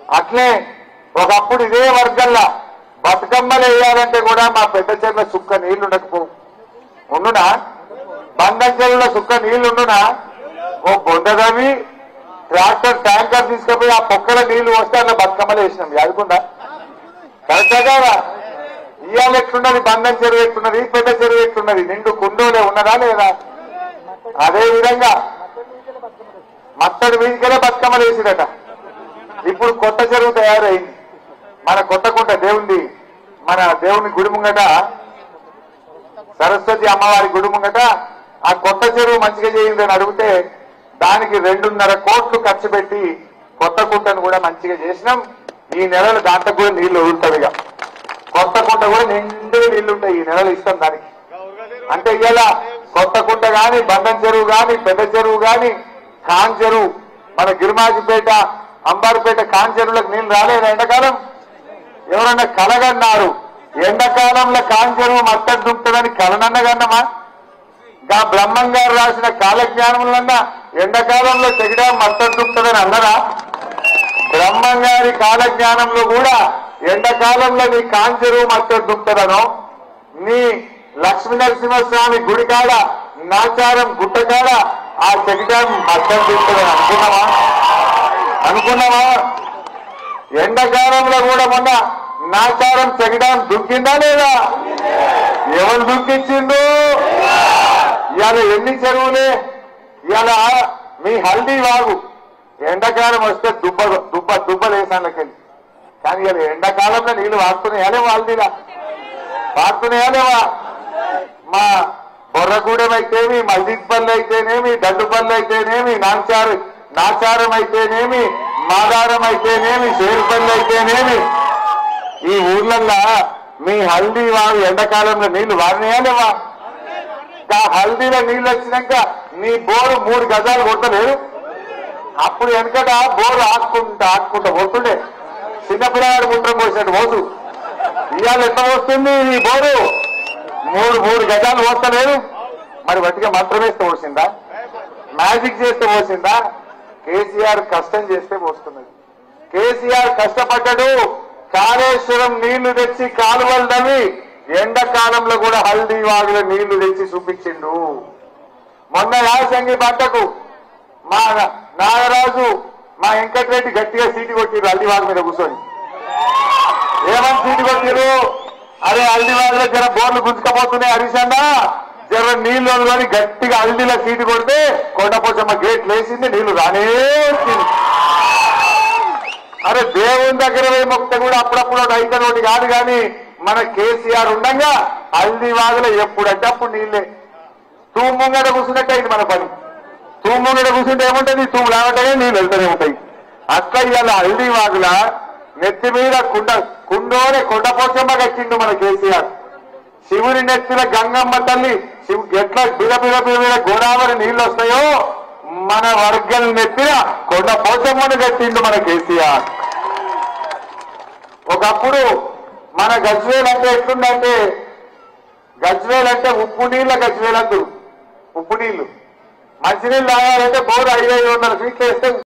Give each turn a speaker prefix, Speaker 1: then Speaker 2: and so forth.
Speaker 1: అట్లే ఒకప్పుడు ఇదే వర్గంలో బతుకమ్మలు వేయాలంటే కూడా మా పెద్ద చెరువుల సుక్క నీళ్లు ఉండకపోవు ఉండునా బంధం చెరువుల సుక్క నీళ్లు ఉండునా ఓ బొండదవి ట్రాక్టర్ ట్యాంకర్ తీసుకుపోయి ఆ పొక్కల నీళ్లు వస్తే అట్లా బతుకమ్మలు వేసినాం యాదుకుందా కరెక్టా కాదా ఇవాళ ఎట్లున్నది బంధం చెరువు ఎట్లున్నది పెద్ద చెరువు ఎట్లున్నది నిండు కుండోలే ఉన్నదా లేదా అదే విధంగా మత్తడి వీధికలే బతుకమ్మలు వేసిరట ఇప్పుడు కొత్త చెరువు తయారైంది మన కొత్త కుంట దేవుంది మన దేవుని గుడి ముంగట సరస్వతి అమ్మవారి గుడి ముంగట ఆ కొత్త చెరువు మంచిగా చేయండి అని అడిగితే దానికి రెండున్నర కోట్లు ఖర్చు పెట్టి కొత్త కుంటను కూడా మంచిగా చేసినాం ఈ నెలలు దాంట్లో కూడా నీళ్లు వదులుతాయి ఇక కొత్త కుంట కూడా నిండు నీళ్లు ఉంటాయి ఈ నెలలు ఇస్తాం దానికి అంటే ఇలా కొత్త కుంట గాని బంధం చెరువు గాని పెద్ద చెరువు గాని కాన్ చెరువు మన గిరిమాజిపేట అంబారుపేట కాన్ చెరువులకు నీళ్లు రాలేదు ఎండాకాలం ఎవరన్నా కలగన్నారు ఎండాకాలంలో కాన్ చెరువు మత్తడి దుంపుతుందని కలనన్నగన్నమా గా బ్రహ్మం గారు రాసిన కాలజ్ఞానములన్నా ఎండాకాలంలో తెగిడా మత్తడి దుంపుతుందని అన్నరా బ్రహ్మం గారి కాలజ్ఞానంలో కూడా ఎండాకాలంలో నీ కాంచెరువు మత్తడి దుంపుతుందనో నీ లక్ష్మీ నరసింహస్వామి గుడి కాడ నాచారం గుట్ట కాడ ఆ చెగిడా మత్తడి దుంపుతుందని అనుకున్నావా అనుకున్నావా ఎండాకాలంలో కూడా మొన్న నాచారం చెగడం దుక్కిందా లేదా ఎవరు దుక్కిచ్చిండు ఇవాళ ఎన్ని చెరువులే ఇవాళ మీ హల్దీ వాగు ఎండాకాలం వస్తే దుబ్బ దుబ్బ దుబ్బలేసాలకెళ్ళి కానీ ఇలా ఎండాకాలంలో నీళ్లు వాడుతున్నాయా లేవా హల్దీలా వాడుతున్నాయా లేవా మా బొర్రగూడెం అయితేమి మస్జిద్ పల్లి అయితేనేమి దండుపల్లి అయితేనేమి నాచారు నాచారం అయితేనేమి మాదారం అయితేనేమి షేరుపల్లి అయితేనేమి ఈ ఊర్లల్లో మీ హల్దీ వారు ఎండాకాలంలో నీళ్లు వారినాయా లేవా ఆ హల్దీలో నీళ్లు వచ్చినాక నీ బోరు మూడు గజాలు కొట్టలేదు అప్పుడు వెనకట బోరు ఆక్కుంటా ఆక్కుంటా పోతుండే చిన్నపిల్లవాడు ముట్రం పోసినట్టు పోసు ఇవాళ ఎంత వస్తుంది ఈ బోరు మూడు మూడు గజాలు పోస్తలేదు మరి వట్టిగా మంత్రం వేస్తే పోసిందా మ్యాజిక్ చేస్తే పోసిందా కేసీఆర్ కష్టం చేస్తే పోస్తున్నది కేసీఆర్ కష్టపడ్డాడు కాళేశ్వరం నీళ్లు తెచ్చి కాలువలు తవ్వి ఎండాకాలంలో కూడా హల్దీ వాగులో నీళ్లు తెచ్చి చూపించిండు మొన్న యాసంగి పంటకు మా నాగరాజు మా వెంకటరెడ్డి గట్టిగా సీటు కొట్టిరు హల్దీ వాగు మీద కూర్చొని ఏమని సీటు కొట్టిరు అరే హల్దీ వాగులో జర బోర్లు గుంజుకపోతున్నాయి హరీష్ అన్న జర నీళ్లు వదులని గట్టిగా హల్దీలో సీటు కొడితే కొండపోచమ్మ గేట్ లేచింది నీళ్లు రానే వచ్చింది అరే దేవుని దగ్గర పోయి మొక్త కూడా అప్పుడప్పుడు ఒకటి అయితే ఒకటి కాదు కానీ మన కేసీఆర్ ఉండగా హల్దీ వాగులో ఎప్పుడంటే అప్పుడు నీళ్ళే తూముంగడ కూర్చున్నట్టు అయింది మన పని తూముంగడ కూర్చుంటే ఏముంటుంది తూము లేవటమే నీళ్ళు వెళ్తూనే ఉంటాయి అట్లా ఇవాళ హల్దీ వాగుల నెత్తి మీద కుండ కుండోనే కొండపోచమ్మ కట్టిండు మన కేసీఆర్ శివుని నెత్తిన గంగమ్మ తల్లి శివు ఎట్లా బిడ బిడ బిడ బిడ గోదావరి నీళ్లు వస్తాయో మన వర్గం నెత్తిన కొండ పోచమ్మను కట్టిండు మన కేసీఆర్ ఒకప్పుడు మన గజ్వేల్ అంటే ఎట్లుందంటే గజ్వేల్ అంటే ఉప్పు నీళ్ళ గజ్వేల్ అందు ఉప్పు నీళ్లు మంచినీళ్ళు తాగాలంటే బోరు ఐదు ఐదు వందల ఫీట్లు వేస్తే